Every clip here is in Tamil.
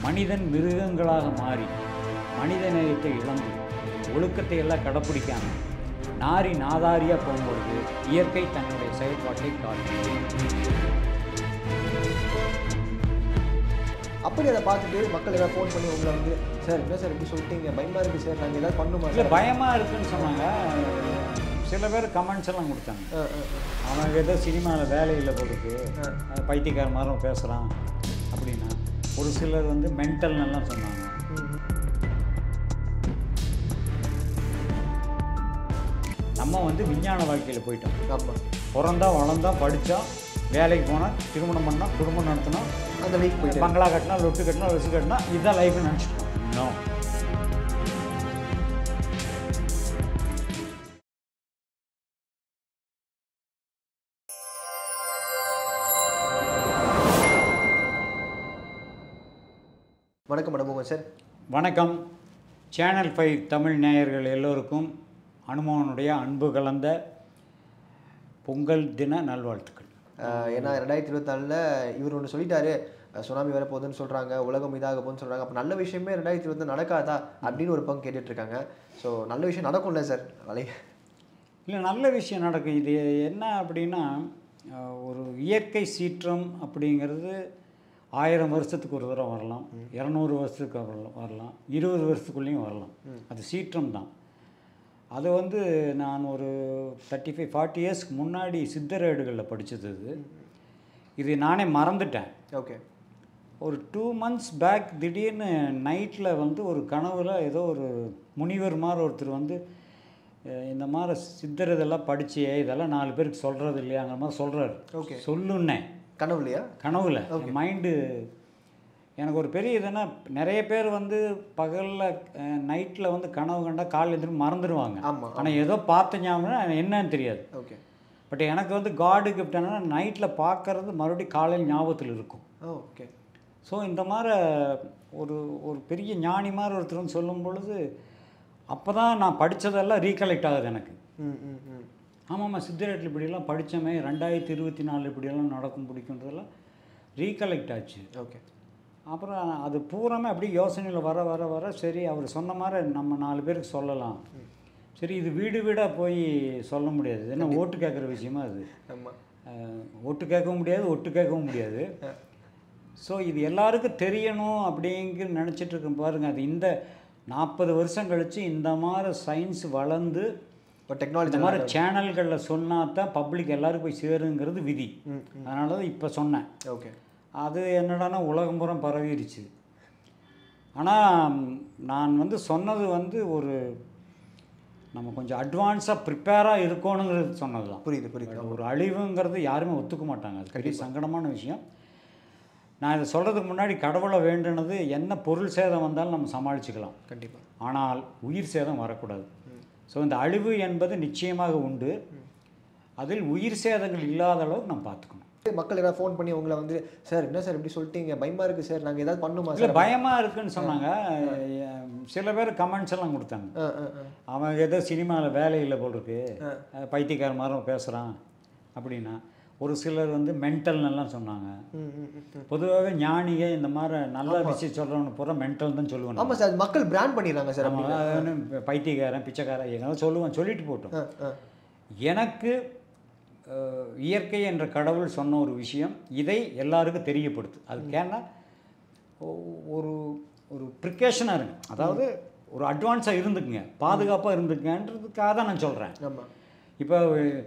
மனிதன் மிருகங்களாக மாறி மனித நேயத்தை இழந்து ஒழுக்கத்தை எல்லாம் கடைப்பிடிக்காம நாரி நாதாரியாக போகும்பொழுது இயற்கை தன்னுடைய செயல்பாட்டை காட்டும் அப்படி அதை பார்த்துட்டு மக்கள் ஏதாவது ஃபோன் பண்ணி உங்களை வந்து சார் என்ன சார் இப்படி சொல்லிட்டீங்க பயமா இருக்கு சார் நாங்கள் ஏதாவது பண்ணுமா இல்லை சார் பயமாக இருக்குன்னு சொன்னாங்க சில பேர் கமெண்ட்ஸ் எல்லாம் கொடுத்தாங்க ஆ, ஆ, ஆ. அவன் ஏதோ சினிமாவில் வேலையில் போட்டுக்கு பைத்தியக்கார மாதிரி பேசுகிறான் அப்படின்னா ஒரு சிலர் வந்து மென்டல்னு எல்லாம் சொன்னாங்க ம், ம். நம்ம வந்து விஞ்ஞான வாழ்க்கையில் போயிட்டோம் ஆமா பிறந்தா வளர்ந்தா படித்தா வேலைக்கு போனால் திருமணம் பண்ணால் குடும்பம் நடத்தினோம் அந்த வீக் போயிட்டு பங்களா கட்டினா லொட்டு கட்டினா வெசு கட்டினா இதுதான் லைஃப்னு நினச்சிட்டோம் இன்னும் வணக்கம் மடபோங்க சார் வணக்கம் சேனல் ஃபைவ் தமிழ் நேயர்கள் எல்லோருக்கும் அனுமோனுடைய அன்பு கலந்த பொங்கல் தின நல்வாழ்த்துக்கள் ஆஹ் ஏன்னா ரெண்டாயிரத்தி இருபத்தாலில் இவர் ஒன்று சொல்லிட்டாரு அஹ் சுனாமி வர போகுதுன்னு சொல்கிறாங்க உலகம் இதாக போகுதுன்னு சொல்கிறாங்க அப்போ நல்ல விஷயமே ரெண்டாயிரத்தி இருபத்தி நடக்காதா அப்படின்னு ஒரு பங்கு கேட்டுட்டு இருக்காங்க ஸோ நல்ல விஷயம் நடக்கும்ல சார் அலை இல்லை நல்ல விஷயம் நடக்கும் இது என்ன அப்படின்னா அஹ், ஒரு இயற்கை சீற்றம் அப்படிங்கிறது ஆயிரம் வருஷத்துக்கு ஒரு தடவை வரலாம் இரநூறு வருஷத்துக்கு வரலாம் வரலாம் இருபது வருஷத்துக்குள்ளேயும் வரலாம் அது சீற்றம் தான் அது வந்து நான் ஒரு தேர்ட்டி ஃபைவ் ஃபார்ட்டி இயர்ஸ்க்கு முன்னாடி சித்தரேடுகளில் படித்தது இது இது நானே மறந்துட்டேன் ஓகே ஒரு டூ மந்த்ஸ் பேக் திடீர்னு நைட்டில் வந்து ஒரு கனவுல ஏதோ ஒரு முனிவர் மாதிரி ஒருத்தர் வந்து அஹ், இந்த மாதிரி சித்தர் இதெல்லாம் படிச்சியே இதெல்லாம் நாலு பேருக்கு சொல்கிறது இல்லையாங்கிற மாதிரி சொல்கிறாரு Okay. சொல்லுன்னே கனவுலையா கனவுல மைண்டு எனக்கு ஒரு பெரிய இதுன்னா நிறைய பேர் வந்து பகலில் நைட்டில் வந்து கனவு கண்டா காலையில் திரும்ப மறந்துடுவாங்க ஆமா ஆனால் ஏதோ பார்த்த ஞாபகம் என்னன்னு தெரியாது ஓகே பட் எனக்கு வந்து காடு கிஃப்ட் என்னன்னா நைட்டில் பார்க்கறது மறுபடியும் காலையில் ஞாபகத்தில் இருக்கும் ஓ ஓகே ஸோ இந்த மாதிரி ஒரு ஒரு பெரிய ஞானி மாதிரி ஒருத்தர் வந்து சொல்லும் பொழுது அப்போ தான் நான் படித்ததெல்லாம் ரீகலெக்ட் ஆகுது எனக்கு ம் ம் ம் ஆமாம்மா சித்தரேட்டில் இப்படியெல்லாம் படித்தோமே ரெண்டாயிரத்தி இருபத்தி நாலு இப்படியெல்லாம் நடக்கும் பிடிக்குன்றதெல்லாம் ரீகலெக்ட் ஆச்சு ஓகே அப்புறம் அது பூராமே அப்படியே யோசனையில் வர வர வர சரி அவர் சொன்ன மாதிரி நம்ம நாலு பேருக்கு சொல்லலாம் சரி இது வீடு வீடாக போய் சொல்ல முடியாது இது என்ன ஓட்டு கேட்குற விஷயமா அது ஆமாம் அஹ், ஓட்டு கேட்கவும் முடியாது ஒட்டு கேட்கவும் முடியாது ஸோ இது எல்லாருக்கும் தெரியணும் அப்படிங்கிற நினச்சிட்டு இருக்கேன் பாருங்கள் அது இந்த நாற்பது வருஷம் கழித்து இந்த மாதிரி சயின்ஸ் வளர்ந்து இப்போ டெக்னாலஜி இந்த மாதிரி சேனல்களில் சொன்னா தான் பப்ளிக் எல்லாருக்கும் போய் சேருங்கிறது விதி ம் அதனால தான் இப்போ சொன்னேன் ஓகே அது என்னடான்னா உலகம் புறம் பரவிருச்சு ஆனால் நான் வந்து சொன்னது வந்து ஒரு நம்ம கொஞ்சம் அட்வான்ஸாக ப்ரிப்பேராக இருக்கணுங்கிறது சொன்னது தான் புரியுது புரியுது ஒரு அழிவுங்கிறது யாருமே ஒத்துக்க மாட்டாங்க அது பெரிய சங்கடமான விஷயம் நான் இதை சொல்கிறதுக்கு முன்னாடி கடவுளை வேண்டுனது என்ன பொருள் சேதம் வந்தாலும் நம்ம சமாளிச்சுக்கலாம் கண்டிப்பாக ஆனால் உயிர் சேதம் வரக்கூடாது ஸோ இந்த அழிவு என்பது நிச்சயமாக உண்டு அதில் உயிர் சேதங்கள் இல்லாத அளவுக்கு நம்ம பார்த்துக்கணும் மக்கள் ஏதாவது ஃபோன் பண்ணி உங்களை வந்து சார் என்ன சார் இப்படி சொல்லிட்டீங்க பயமா இருக்கு சார் நாங்கள் ஏதாவது பண்ணுமா இல்லை சார் பயமாக இருக்குன்னு சொன்னாங்க சில பேர் கமெண்ட்ஸ் எல்லாம் கொடுத்தாங்க ஆ ஆ ஆ அவன் ஏதோ சினிமாவில் வேலை இல்லை போல் இருக்கு அஹ் பைத்தியக்கார மாதிரி பேசுகிறான் அப்படின்னா ஒரு சிலர் வந்து மென்டல்னு எல்லாம் சொன்னாங்க ம் ம் ம், ம் பொதுவாகவே ஞானிக இந்த மாதிரி நல்ல விஷயம் சொல்கிறவனு பூரா மென்டல் தான் சொல்லுவேன் ஆமாம் சார் மக்கள் பிராண்ட் பண்ணிடுறாங்க சார் ஆமாம் அது வந்து பைத்தியக்காரன் பிச்சைக்காரன் ஏதாவது சொல்லுவான் சொல்லிட்டு போட்டோம் ஆ ஆ எனக்கு அஹ், இயற்கை என்ற கடவுள் சொன்ன ஒரு விஷயம் இதை எல்லாருக்கும் தெரியப்படுத்து அதுக்கு ஏன்னா ஒ- ஒரு ஒரு ப்ரிகாஷனாக இருங்க அதாவது ஒரு அட்வான்ஸாக இருந்துக்குங்க பாதுகாப்பாக இருந்துக்குங்கன்றதுக்காக தான் நான் சொல்கிறேன் ஆமாம் இப்போ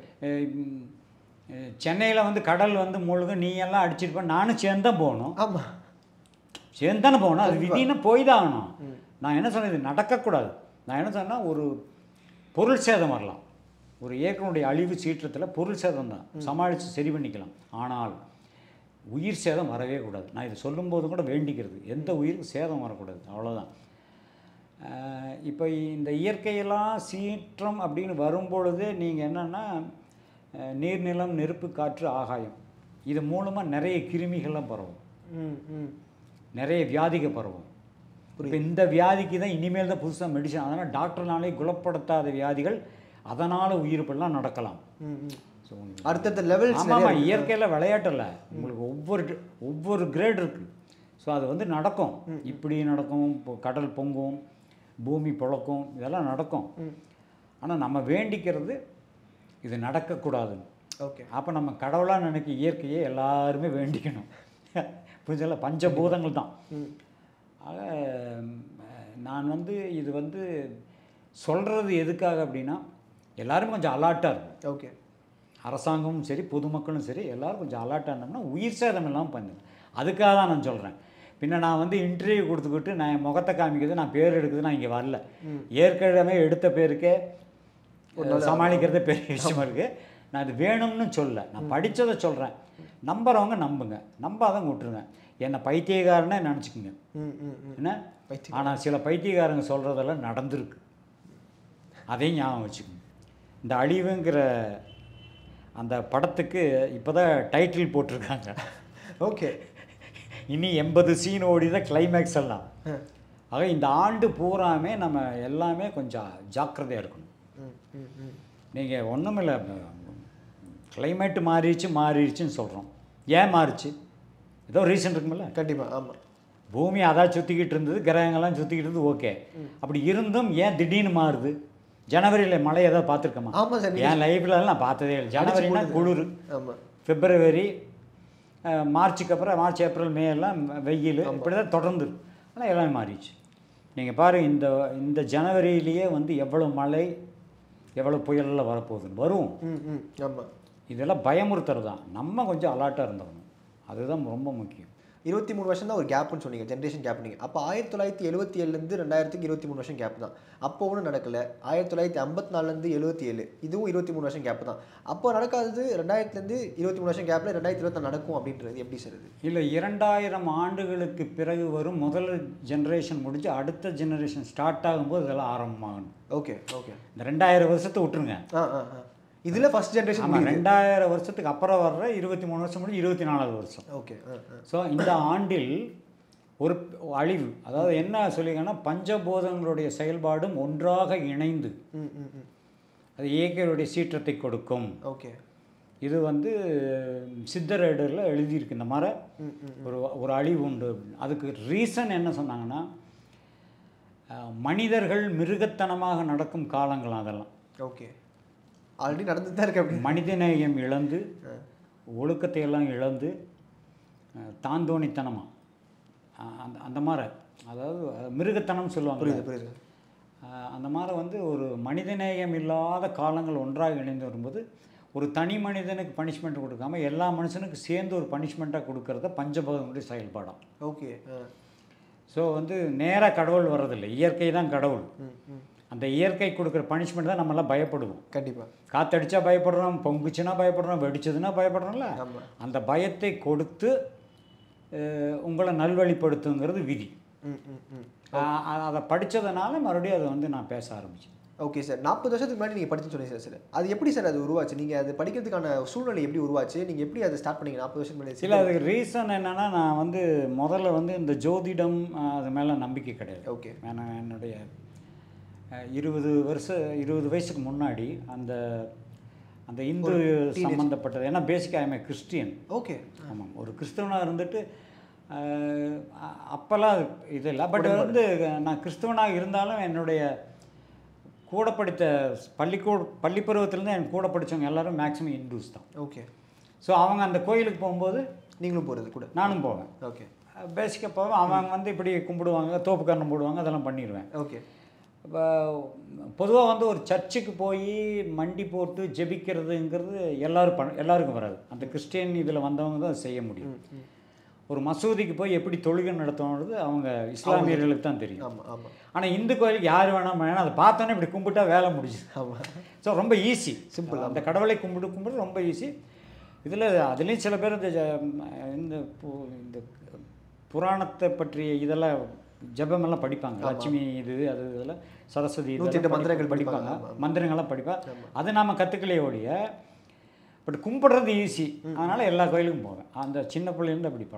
சென்னையில் வந்து கடல் வந்து முழுதும் நீ எல்லாம் அடிச்சிருப்ப நானும் சேர்ந்து தான் போகணும் ஆமாம் சேர்ந்து தானே போகணும் அது விதின்னு போய் தான் ஆகணும் நான் என்ன சொன்னேன் இது நடக்கக்கூடாது நான் என்ன சொன்னேன் ஒரு பொருள் சேதம் வரலாம் ஒரு இயற்கையினுடைய அழிவு சீற்றத்தில் பொருள் சேதம் தான் சமாளித்து சரி பண்ணிக்கலாம் ஆனால் உயிர் சேதம் வரவே கூடாது நான் இதை சொல்லும்போது கூட வேண்டிக்கிறது எந்த உயிருக்கு சேதம் வரக்கூடாது அவ்வளோதான் ஆஹ் இப்போ இந்த இயற்கையெல்லாம் சீற்றம் அப்படின்னு வரும்பொழுது நீங்கள் என்னென்னா நீர்நிலம் நெருப்பு காற்று ஆகாயம் இது மூலமாக நிறைய கிருமிகள்லாம் பரவும் ம் ம் நிறைய வியாதிகள் பரவும் இப்போ இந்த வியாதிக்கு தான் இனிமேல் தான் புதுசாக மெடிசன் அதனால் டாக்டர்னாலே குணப்படுத்தாத வியாதிகள் அதனால் உயிர்ப்பெல்லாம் நடக்கலாம் ம் ம் ஸோ அடுத்தடுத்த லெவல்ஸ் ஆமாம் ஆமாம் இயற்கையில் விளையாட்டில் உங்களுக்கு ஒவ்வொரு ஒவ்வொரு கிரேட் இருக்குது ஸோ அது வந்து நடக்கும் இப்படி நடக்கும் இப்போ கடல் பொங்கும் பூமி புழக்கும் இதெல்லாம் நடக்கும் ம் ஆனால் நம்ம வேண்டிக்கிறது இது நடக்கக்கூடாதுன்னு ஓகே அப்போ நம்ம கடவுளாக நினைக்க இயற்கையை எல்லாருமே வேண்டிக்கணும் புரிஞ்சல பஞ்சபூதங்கள் தான் ம் ஆக ம், நான் வந்து இது வந்து சொல்கிறது எதுக்காக அப்படின்னா எல்லாரும் கொஞ்சம் அலாட்டாக இருக்கும் ஓகே அரசாங்கமும் சரி பொதுமக்களும் சரி எல்லாரும் கொஞ்சம் அலாட்டாக இருந்தோம்னா உயிர் சேதம் இல்லாமல் பண்ணுது அதுக்காக தான் நான் சொல்கிறேன் பின்ன நான் வந்து இன்டர்வியூ கொடுத்துக்கிட்டு நான் என் முகத்தை காமிக்கிறது நான் பேர் எடுக்குது நான் இங்கே வரல ஏற்கனவே எடுத்த பேருக்கே சமாளிக்கிறதே பெரிய விஷயமா இருக்குது நான் இது வேணும்னு சொல்ல நான் படித்ததை சொல்கிறேன் நம்புறவங்க நம்புங்க நம்பாதவங்க விட்டுருங்க என்னை பைத்தியக்காரனே நினச்சிக்கோங்க ம் ம் ம் என்ன பைத்தியம். ஆனால் சில பைத்தியக்காரங்க சொல்கிறதெல்லாம் நடந்திருக்கு அதையும் ஞாபகம் வச்சுக்கோங்க இந்த அழிவுங்கிற அந்த படத்துக்கு இப்போ தான் டைட்டில் போட்டிருக்காங்க ஓகே இனி எண்பது சீன் ஓடி தான் கிளைமேக்ஸ் எல்லாம் ஆக இந்த ஆண்டு பூராமே நம்ம எல்லாமே கொஞ்சம் ஜாக்கிரதையாக இருக்கணும் ம் ம் ம் நீங்கள் ஒன்றுமில்ல கிளைமேட்டு மாறிடுச்சு மாறிடுச்சுன்னு சொல்கிறோம் ஏன் மாறிச்சு ஏதோ ரீசன் இருக்குமில்ல கண்டிப்பா ஆமா பூமி அதான் சுற்றிக்கிட்டு இருந்தது கிரகங்கள்லாம் சுற்றிக்கிட்டு இருந்தது ஓகே அப்படி இருந்தும் ஏன் திடீர்னு மாறுது ஜனவரியில் மழை ஏதாவது பார்த்துருக்கோமா ஆமா சார் நீங்க- என் லைஃப்லலாம் நான் பார்த்ததே இல்லை ஜனவரினா குளிர் ஆமா பிப்ரவரி அஹ், மார்ச்சுக்கு அப்புறம் மார்ச் ஏப்ரல் மே எல்லாம் வெயில் இப்படி தான் தொடர்ந்து ஆனால் எல்லாமே மாறிடுச்சு நீங்கள் பாருங்க இந்த இந்த ஜனவரியிலேயே வந்து எவ்வளோ மழை எவ்வளோ புயலெல்லாம் வரப்போகுதுன்னு வரும் ம் ம் ஆமா இதெல்லாம் பயமுறுத்துறது தான் நம்ம கொஞ்சம் அலர்ட்டாக இருந்துடணும் அதுதான் ரொம்ப முக்கியம் இருபத்தி மூணு வருஷம் தான் ஒரு கேப்னு சொன்னீங்க ஜென்ரேஷன் கேப் நீங்கள் அப்போ ஆயிரத்தி தொள்ளாயிரத்தி எழுபத்தி ஏழுலேருந்து ரெண்டாயிரத்துக்கு இருபத்தி மூணு வருஷம் கேப் தான் அப்போ ஒன்றும் நடக்கல ஆயிரத்தி தொள்ளாயிரத்தி ஐம்பத்தி நாலுலேருந்து எழுபத்தி ஏழு இதுவும் இருபத்தி மூணு வருஷம் கேப் தான் அப்போ நடக்காதது ரெண்டாயிரத்துலேருந்து இருபத்தி மூணு வருஷம் கேப்பில் ரெண்டாயிரத்தி இருபத்தி நடக்கும் அப்படின்றது எப்படி சார் இது இல்லை இரண்டாயிரம் ஆண்டுகளுக்கு பிறகு வரும் முதல் ஜெனரேஷன் முடிஞ்சு அடுத்த ஜெனரேஷன் ஸ்டார்ட் ஆகும்போது இதெல்லாம் ஆரம்பமாகணும் ஓகே ஓகே இந்த ரெண்டாயிரம் வருஷத்தை விட்டுருங்க ஆ ஆ ஆ இதில் ஃபர்ஸ்ட் ஜென்ரேஷன் ஆமாம் ரெண்டாயிரம் வருஷத்துக்கு அப்புறம் வர்ற இருபத்தி மூணு வருஷம் முடிஞ்சு இருபத்தி நாலாவது வருஷம் ஓகே ஆ ஆ ஸோ இந்த ஆண்டில் ஒரு அழிவு அதாவது என்ன சொல்லிங்கன்னா பஞ்சபூதங்களுடைய செயல்பாடும் ஒன்றாக இணைந்து ம் ம் ம் அது இயற்கையுடைய சீற்றத்தை கொடுக்கும் ஓகே இது வந்து சித்தரேடரில் எழுதியிருக்கு இந்த மாதிரி ம் ம் ஒரு ஒரு அழிவு உண்டு அப்படின்னு. அதுக்கு ரீசன் என்ன சொன்னாங்கன்னா அஹ், மனிதர்கள் மிருகத்தனமாக நடக்கும் காலங்கள் அதெல்லாம் ஓகே ஆல்ரெடி நடந்துட்டு தான் இருக்கு அப்படி மனிதநேயம் இழந்து ஒழுக்கத்தை எல்லாம் இழந்து அஹ், தாந்தோணித்தனமா அஹ், அந்த அந்த மாதிரி அதாவது அஹ், மிருகத்தனம் சொல்லுவாங்க புரியுது புரியுது அஹ், அந்த மாதிரி வந்து ஒரு மனிதநேயம் இல்லாத காலங்கள் ஒன்றாக இணைந்து வரும்போது ஒரு தனி மனிதனுக்கு பனிஷ்மெண்ட் கொடுக்காம எல்லா மனுஷனுக்கு சேர்ந்து ஒரு பனிஷ்மெண்ட்டாக கொடுக்கறத பஞ்சபகனுடைய செயல்பாடாம் ஓகே ஆ ஸோ வந்து நேராக கடவுள் வர்றதில்லை இயற்கை தான் கடவுள் ம் ம் அந்த இயற்கை கொடுக்குற பனிஷ்மெண்ட் தான் நம்மளாம் பயப்படுவோம் கண்டிப்பாக காத்தடிச்சா பயப்படுறோம் பொங்குச்சுன்னா பயப்படுறோம் வெடிச்சதுன்னா பயப்படுறோம்ல ஆமா அந்த பயத்தை கொடுத்து அஹ், உங்களை நல்வழிப்படுத்துங்கிறது விதி ம் ம் ம் அஹ், அ- அதை படித்ததுனால மறுபடியும் அதை வந்து நான் பேச ஆரம்பிச்சேன் ஓகே சார் நாற்பது வருஷத்துக்கு முன்னாடி நீங்கள் படிச்சு சொன்னீங்க சார் சார் அது எப்படி சார் அது உருவாச்சு நீங்கள் அது படிக்கிறதுக்கான சூழ்நிலை எப்படி உருவாச்சு நீங்கள் எப்படி அதை ஸ்டார்ட் பண்ணீங்க நாற்பது வருஷத்துக்கு முன்னாடி இல்லை அதுக்கு ரீசன் என்னென்னா நான் வந்து முதல்ல வந்து இந்த ஜோதிடம் அஹ், அது மேலே நம்பிக்கை கிடையாது ஓகே ஏன்னா என்னுடைய அஹ், இருபது வருஷம் இருபது வயசுக்கு முன்னாடி அந்த அந்த இந்து சம்மந்தப்பட்டது ஏன்னா பேசிக்காக ஐம் கிறிஸ்டியன் ஓகே ஆமாம் ஒரு கிறிஸ்தவனாக இருந்துட்டு அஹ், அ- அப்போல்லாம் அது இது இல்லை பட் வந்து நான் கிறிஸ்தவனாக இருந்தாலும் என்னுடைய கூட படித்த பள்ளிக்கூட பள்ளி பருவத்திலேருந்து என் கூட படித்தவங்க எல்லாரும் மேக்ஸிமம் இந்துஸ் தான் ஓகே ஸோ அவங்க அந்த கோயிலுக்கு போகும்போது நீங்களும் போகிறது கூட நானும் போவேன் ஓகே பேசிக்காக போவேன் அவங்க வந்து இப்படி கும்பிடுவாங்க தோப்புக்கரணம் போடுவாங்க அதெல்லாம் பண்ணிடுவேன் ஓகே இப்போ பொதுவாக வந்து ஒரு சர்ச்சுக்கு போய் மண்டி போட்டு ஜெபிக்கிறதுங்கிறது எல்லாரும் பண்ண எல்லாருக்கும் வராது அந்த கிறிஸ்டியன் இதில் வந்தவங்க தான் செய்ய முடியும் ம் ம் ஒரு மசூதிக்கு போய் எப்படி தொழுகை நடத்தணுன்றது அவங்க இஸ்லாமியர்களுக்கு தான் தெரியும் ஆமாம் ஆமாம் ஆனால் இந்து கோயிலுக்கு யார் வேணாம் வேணாம் அதை பார்த்தோன்னே இப்படி கும்பிட்டா வேலை முடிஞ்சுது ஆமாம் ஸோ ரொம்ப ஈஸி சிம்பிள் அந்த கடவுளை கும்பிட்டு கும்பிட்டு ரொம்ப ஈஸி இதில் அதுலேயும் சில பேர் இந்த ஜ- இந்த பு- இந்த புராணத்தை பற்றிய இதெல்லாம் ஜெபமெல்லாம் படிப்பாங்க லட்சுமி இது அது இதெல்லாம் சரஸ்வதி இதெல்லாம் நூத்தி எட்டு படி- மந்திரங்கள் படிப்பாங்க படிப்பாங்க. மந்திரங்கள்லாம் படிப்பா அது நாம் கற்றுக்கலையே ஒழிய பட் கும்பிடுறது ஈஸி அதனால் எல்லா கோயிலுக்கும் போவேன் அந்த சின்ன பிள்ளைலேருந்து அப்படி பழக்கம்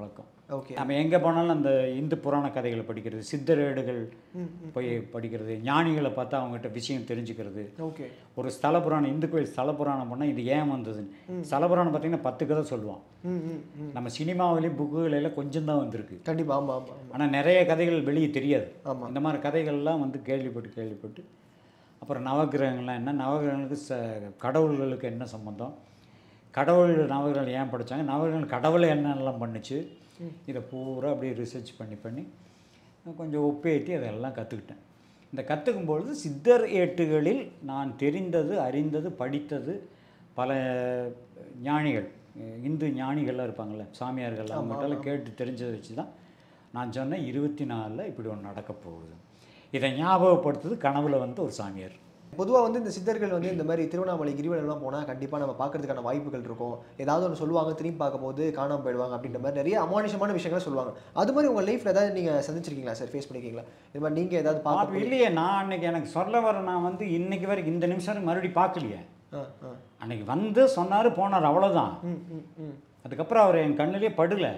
ஓகே நம்ம எங்கே போனாலும் அந்த இந்து புராண கதைகளை படிக்கிறது சித்தரேடுகள் போய் படிக்கிறது ஞானிகளை பார்த்தா அவங்ககிட்ட விஷயம் தெரிஞ்சுக்கிறது ஓகே ஒரு ஸ்தல புராணம் இந்து கோயில் ஸ்தல புராணம் பண்ணால் இது ஏன் வந்ததுன்னு ஸ்தல புராணம் பார்த்தீங்கன்னா பத்து கதை சொல்லுவான் ம் ம் ம் நம்ம சினிமாவிலையும் புக்குகளெல்லாம் கொஞ்சம் தான் வந்திருக்கு கண்டிப்பா ஆமா ஆமா ஆமா ஆனால் நிறைய கதைகள் வெளியே தெரியாது ஆமா. இந்த மாதிரி கதைகள்லாம் வந்து கேள்விப்பட்டு கேள்விப்பட்டு அப்புறம் நவகிரகங்கள்லாம் என்ன நவகிரகங்களுக்கு ச கடவுள்களுக்கு என்ன சம்மந்தம் கடவுள் நவகிரகங்கள் ஏன் படித்தாங்க நவகிரகங்கள் கடவுளை என்னெல்லாம் பண்ணுச்சு இதை பூரா அப்படியே ரிசர்ச் பண்ணி பண்ணி கொஞ்சம் ஒப்பேற்றி அதெல்லாம் கற்றுக்கிட்டேன் இந்த கற்றுக்கும் பொழுது சித்தர் ஏட்டுகளில் நான் தெரிந்தது அறிந்தது படித்தது பல ஞானிகள் இந்து ஞானிகள்லாம் இருப்பாங்கள்ல சாமியார்கள் அவங்ககிட்ட கேட்டு தெரிஞ்சதை வச்சு தான் நான் சொன்னேன் இருபத்தி நாலில் இப்படி ஒன்று நடக்க போகுது இதை ஞாபகப்படுத்துது கனவுல வந்து ஒரு சாமியார் பொதுவா வந்து இந்த சித்தர்கள் வந்து இந்த மாதிரி திருவண்ணாமலை கிரிவலம்லாம் போனா கண்டிப்பா நம்ம பார்க்கறதுக்கான வாய்ப்புகள் இருக்கும் ஏதாவது ஒன்று சொல்லுவாங்க திரும்பி பார்க்கும்போது காணாம போயிடுவாங்க அப்படின்ற மாதிரி நிறைய அமானுஷமான விஷயங்களை சொல்லுவாங்க அது மாதிரி உங்க லைஃப்ல ஏதாவது நீங்க சந்திச்சிருக்கீங்களா சார் ஃபேஸ் பண்ணிருக்கீங்களா இது மாதிரி நீங்க ஏதாவது அப்ப பார்க்க இல்லையே நான் அன்னைக்கு எனக்கு சொல்ல வர நான் வந்து இன்னைக்கு வரைக்கும் இந்த நிமிஷம் வரைக்கும் மறுபடியும் பார்க்கலையே ஆ ஆ அன்னைக்கு வந்து சொன்னார் போனார் அவ்வளோதான் ம் ம் ம் அதுக்கப்புறம் அவர் என் கண்ணிலே படலை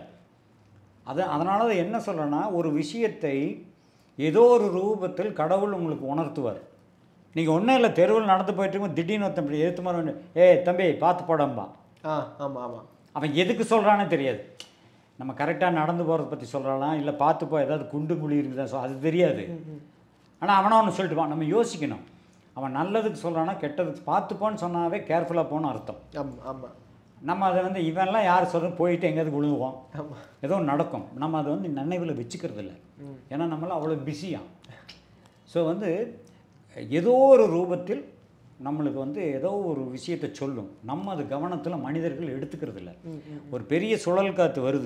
அது அதனால தான் என்ன சொல்கிறேன்னா ஒரு விஷயத்தை ஏதோ ஒரு ரூபத்தில் கடவுள் உங்களுக்கு உணர்த்துவார் நீங்கள் ஒன்றும் இல்லை தெருவில் நடந்து போயிட்டு இருக்கும் திடீர்னு ஒருத்தன் இப்படி எடுத்து மாதிரி வந்து, ஏய் தம்பி பார்த்து போடம்பா ஆ ஆமா ஆமா அவன் எதுக்கு சொல்கிறானே தெரியாது நம்ம கரெக்டாக நடந்து போகிறத பற்றி சொல்கிறானா இல்லை பார்த்து போ ஏதாவது குண்டு குழி இருக்குதா சொ அது தெரியாது ஆனால் அவனா ஒன்று சொல்லிட்டு போவான் நம்ம யோசிக்கணும் அவன் நல்லதுக்கு சொல்கிறானா கெட்டதுக்கு பார்த்துப்போன்னு சொன்னாவே கேர்ஃபுல்லாக போன்னு அர்த்தம் ஆமா ஆமா நம்ம அதை வந்து இவன்லாம் யார் சொல்கிறோம் போயிட்டு எங்கேயாவது விழுகுவோம் ஆமா ஏதோ நடக்கும் நம்ம அதை வந்து நினைவில் வச்சுக்கிறது இல்லை ஏன்னா நம்மளாம் அவ்வளோ பிஸியாக ஸோ வந்து ஏதோ ஒரு ரூபத்தில் நம்மளுக்கு வந்து ஏதோ ஒரு விஷயத்தை சொல்லும் நம்ம அது கவனத்தில் மனிதர்கள் எடுத்துக்கிறது இல்லை ஒரு பெரிய சுழல் காற்று வருது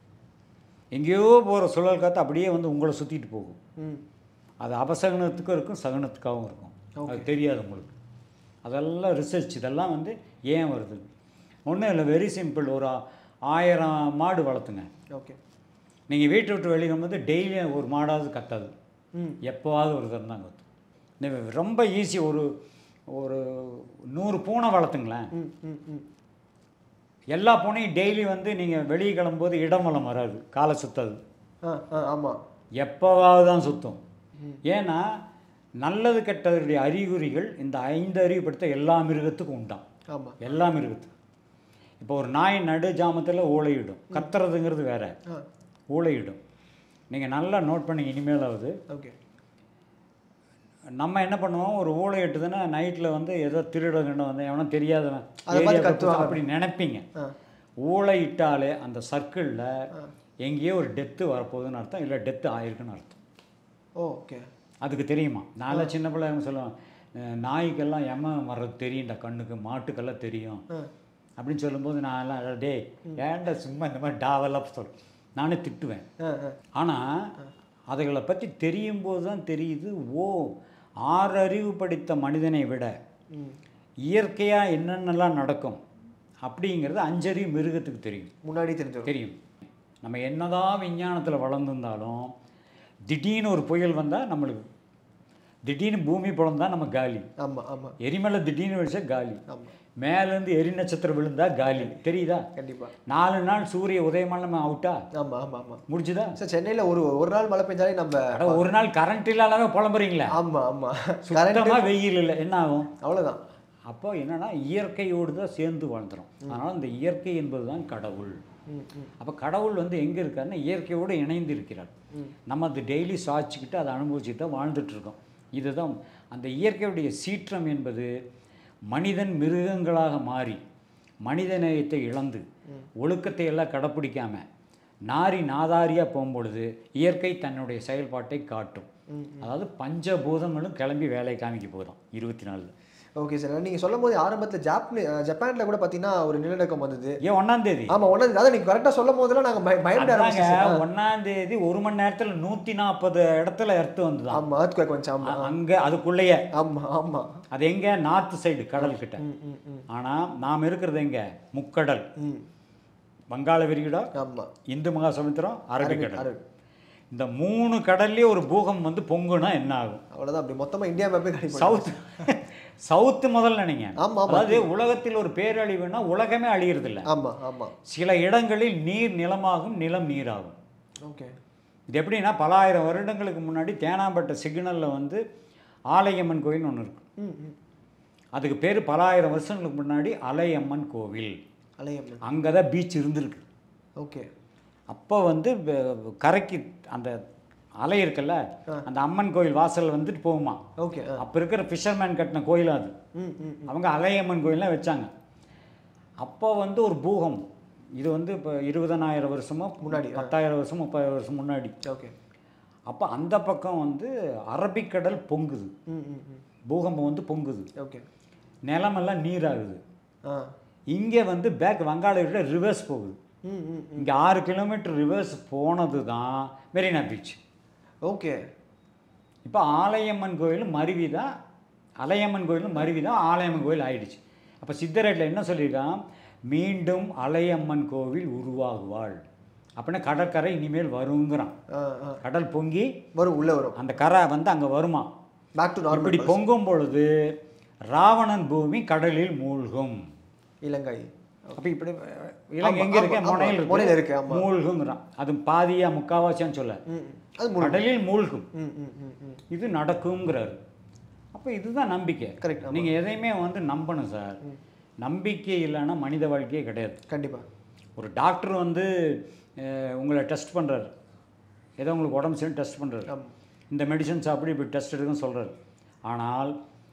எங்கேயோ போகிற சுழல் காற்று அப்படியே வந்து உங்களை சுற்றிட்டு போகும் ம் அது அபசகனத்துக்கும் இருக்கும் சகனத்துக்காகவும் இருக்கும் அது தெரியாது உங்களுக்கு அதெல்லாம் ரிசர்ச் இதெல்லாம் வந்து ஏன் வருது ஒன்றும் இல்லை வெரி சிம்பிள் ஒரு ஆ- ஆயிரம் மாடு வளர்த்துங்க ஓகே நீங்கள் வீட்டை விட்டு வெளியே வரும்போது டெய்லியும் ஒரு மாடாவது கத்தாது ம் எப்போவாவது ஒரு தரம் தான் கத்தும் இந்த ரொம்ப ஈஸி ஒரு ஒரு நூறு பூனை வளர்த்துங்களேன் ம் ம் ம் எல்லா பூனையும் டெய்லி வந்து நீங்கள் வெளியே கிளம்பும்போது இடம் வளம் வராது காலை சுத்தாது ஆ ஆ ஆமா எப்போவாவது தான் சுத்தும் ஏன்னா நல்லது கெட்டதுடைய அறிகுறிகள் இந்த ஐந்து அறிவுப்படுத்த எல்லா மிருகத்துக்கும் உண்டாம் ஆமா எல்லா மிருகத்துக்கும் இப்போ ஒரு நாய் நடு ஜாமத்தில் ஊளையிடும் கத்துறதுங்கிறது வேற ஆ ஊளையிடும் நீங்கள் நல்லா நோட் பண்ணி இனிமேலாவது ஓகே நம்ம என்ன பண்ணுவோம் ஒரு ஊழை எட்டுதுன்னா நைட்டில் வந்து ஏதோ திருடங்கன்னு வந்து எவனோ தெரியாதவன் அதை பார்த்து area கத்துவாங்க. அப்படி நினைப்பீங்க ஆ ஊழை இட்டாலே அந்த சர்க்கிளில் எங்கேயோ ஒரு டெத்து வரப்போகுதுன்னு அர்த்தம் இல்லை டெத்து ஆயிருக்குன்னு அர்த்தம் ஓ ஓகே அதுக்கு தெரியுமா நான்லாம் சின்ன பிள்ளைங்க சொல்லுவேன் அஹ் நாய்க்கெல்லாம் எம வர்றது தெரியும்டா கண்ணுக்கு மாட்டுக்கெல்லாம் தெரியும் ஆ அப்படின்னு சொல்லும்போது நான் எல்லாம் "அட டேய் ஏன்டா சும்மா இந்த மாதிரி டாவெல்லாம் சொல் நானே திட்டுவேன் ஆ ஆ ஆனால் அதுகளை பற்றி தெரியும் போது தான் தெரியுது ஓ ஆறு அறிவு படித்த மனிதனை விட ம் இயற்கையாக என்னென்னலாம் நடக்கும் அப்படிங்கிறது அஞ்சறிவு மிருகத்துக்கு தெரியும் முன்னாடி தெரிஞ்சிடும் தெரியும் நம்ம என்னதான் விஞ்ஞானத்தில் வளர்ந்துருந்தாலும் திடீர்னு ஒரு புயல் வந்தால் நம்மளுக்கு திடீர்னு பூமி பிளந்தா நம்ம காலி ஆமா ஆமா எரிமலை திடீர்னு வச்சா காலி ஆமா மேலேருந்து எரி நட்சத்திரம் விழுந்தா காலி தெரியுதா கண்டிப்பா நாலு நாள் சூரிய உதயமான நம்ம அவுட்டா ஆமா ஆமா ஆமா முடிச்சுதா சார் சென்னையில ஒரு ஒரு நாள் மழை பெஞ்சாலே நம்ம அட ஒரு நாள் கரண்ட் இல்லாதவே புலம்புறீங்களா ஆமா ஆமா கரண்ட் சுத்தமாக வெயில் இல்லை என்ன ஆகும் அவ்வளவுதான் அப்போ என்னன்னா இயற்கையோடு தான் சேர்ந்து வாழ்ந்துரும் அதனால் இந்த இயற்கை என்பது தான் கடவுள் ம் ம் அப்போ கடவுள் வந்து எங்கே இருக்காருன்னா இயற்கையோடு இணைந்து இருக்கிறார் நம்ம அது டெய்லி சாய்ச்சிக்கிட்டு அதை அனுபவிச்சுட்டு தான் வாழ்ந்துட்டு இருக்கோம் இதுதான் அந்த இயற்கையுடைய சீற்றம் என்பது மனிதன் மிருகங்களாக மாறி மனித நேயத்தை இழந்து ஒழுக்கத்தை எல்லாம் கடைப்பிடிக்காம நாரி நாதாரியாக போகும்பொழுது இயற்கை தன்னுடைய செயல்பாட்டை காட்டும் அதாவது பஞ்சபூதங்களும் கிளம்பி வேலையை காமிக்க போதும் இருபத்தி நாலில் ஓகே சார் நீங்க சொல்லும் போது ஆரம்பத்துல ஜாப்பனி ஜப்பான்ல கூட பாத்தீங்கன்னா ஒரு நிலநடுக்கம் வந்தது ஏன் ஒன்றாம் தேதி ஆமா ஒன்னாவது அதான் நீங்க கரெக்டா சொல்லும் போதெல்லாம் நாங்க பய- பயப்பட அதாங்க ஆரம்பிச்சோம் ஒன்னாம் தேதி ஒரு மணி நேரத்துல நூத்தி நாற்பது இடத்துல எர்த்து வந்துதான் ஆமா earthquake வந்துச்சு ஆமா அங்க அதுக்குள்ளேயே ஆமா ஆமா அது எங்க நார்த் சைடு கடல் கிட்ட ம் ம் ம் ஆனா நாம் இருக்கிறது எங்க முக்கடல் ம் வங்காள விரிகுடா ஆமா இந்து மகாசமுத்திரம் அரபிக்கடல் அரபி. இந்த மூணு கடல்லையும் ஒரு பூகம் வந்து பொங்குனா என்ன ஆகும் அவ்வளவுதான் அப்படி மொத்தமா இந்தியா மேப்பே கிடைக்கும் சவுத் சவுத்து முதல்ல நினைங்க ஆமா, ஆமா. அதாவது உலகத்தில் ஒரு பேரழிவுன்னா உலகமே அழியறது இல்ல ஆமா ஆமா சில இடங்களில் நீர் நிலமாகும் நிலம் நீராகும் ஓகே இது எப்படின்னா பல ஆயிரம் வருடங்களுக்கு முன்னாடி தேனாம்பேட்டை சிக்னலில் வந்து ஆலயம்மன் கோயில்னு ஒன்று இருக்கு ம் ம் அதுக்கு பேர் பல ஆயிரம் வருஷங்களுக்கு முன்னாடி அலையம்மன் கோவில் அலையம்மன் அங்கே தான் பீச் இருந்திருக்கு ஓகே அப்போ வந்து வ- கரைக்கு அந்த அலை இருக்குல்ல அந்த அம்மன் கோயில் வாசல் வந்துட்டு போகுமா ஓகே ஆ அப்போ இருக்கிற ஃபிஷர்மேன் கட்டின கோயில் அது ம் ம் அவங்க அலையம்மன் கோயில்லாம் வச்சாங்க அப்போ வந்து ஒரு பூகம் இது வந்து இப்போ இருபதனாயிரம் வருஷமோ முன்னாடி, ஆ. பத்தாயிரம் வருஷம் முப்பதாயிரம் வருஷம் முன்னாடி ஓகே அப்போ அந்த பக்கம் வந்து அரபிக்கடல் பொங்குது ம் ம் ம் பூகம்பம் வந்து பொங்குது ஓகே நிலமெல்லாம் நீராகுது ஆ இங்கே வந்து பேக் வங்காள விட ரிவர்ஸ் போகுது ம் ம் இங்கே ஆறு கிலோமீட்டர் ரிவர்ஸ் போனது தான் மெரினா பீச் ஓகே இப்போ ஆலயம்மன் கோயில் மருவி தான் அலையம்மன் கோயிலும் மருவி தான் ஆலயம்மன் கோயில் ஆயிடுச்சு அப்போ சித்தரேட்டில் என்ன சொல்லியிருக்கான் மீண்டும் அலையம்மன் கோவில் உருவாகுவாள் அப்படின்னா கடற்கரை இனிமேல் வருங்கிறான் ஆ ஆ கடல் பொங்கி வரும் உள்ள வரும் அந்த கரை வந்து அங்கே வருமா பேக் டு இப்படி நார்மல் பொங்கும் பொழுது ராவணன் பூமி கடலில் மூழ்கும் இலங்கை அப்போ இப்படி இலங்கை ஆமா, எங்கே இருக்கு ஆமா, முனையில் ஆமா, முனையில இருக்கு, ஆமா. மூழ்குங்கிறான் அது பாதியா முக்காவாசியான்னு சொல்ல ம் ம். அது முழு கடலில் மூழ்கும் ம் ம் ம் ம் இது நடக்குங்கிறாரு அப்போ இதுதான் நம்பிக்கை Correct, ஆமா. நீங்கள் எதையுமே வந்து நம்பணும் சார் நம்பிக்கை இல்லைன்னா மனித வாழ்க்கையே கிடையாது கண்டிப்பா ஒரு டாக்டர் வந்து அஹ், உங்களை டெஸ்ட் பண்ணுறாரு ஏதோ உங்களுக்கு உடம்பு சரி டெஸ்ட் பண்ணுறாரு ஆமா. இந்த மெடிசன் சாப்பிட்டு இப்படி டெஸ்ட் எடுக்குன்னு சொல்கிறாரு ஆனால்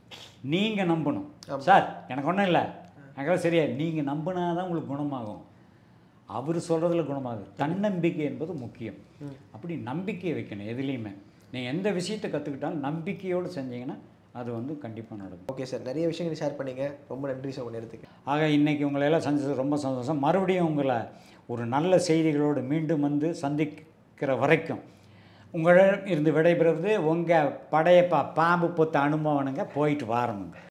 நீங்கள் நம்பணும் சார் எனக்கு ஒன்றும் இல்லை எனக்கெல்லாம் சரியா நீங்கள் நம்பினா தான் உங்களுக்கு குணமாகும் அவர் சொல்கிறதுல குணமாகுது தன்னம்பிக்கை என்பது முக்கியம் அப்படி நம்பிக்கை வைக்கணும் எதுலேயுமே நீங்கள் எந்த விஷயத்தை கற்றுக்கிட்டாலும் நம்பிக்கையோடு செஞ்சீங்கன்னா அது வந்து கண்டிப்பாக நடக்கும் ஓகே சார் நிறைய விஷயங்கள் ஷேர் பண்ணீங்க ரொம்ப நன்றி சார் உங்கள் நேரத்துக்கு ஆக இன்னைக்கு உங்களை எல்லாம் சந்திச்சது ரொம்ப சந்தோஷம் மறுபடியும் உங்களை ஒரு நல்ல செய்திகளோடு மீண்டும் வந்து சந்திக்கிற வரைக்கும் உங்களிடம் இருந்து விடைபெறுவது உங்கள் படையப்பா பாம்பு பொத்த அனுபவனுங்க போயிட்டு வாரணுங்க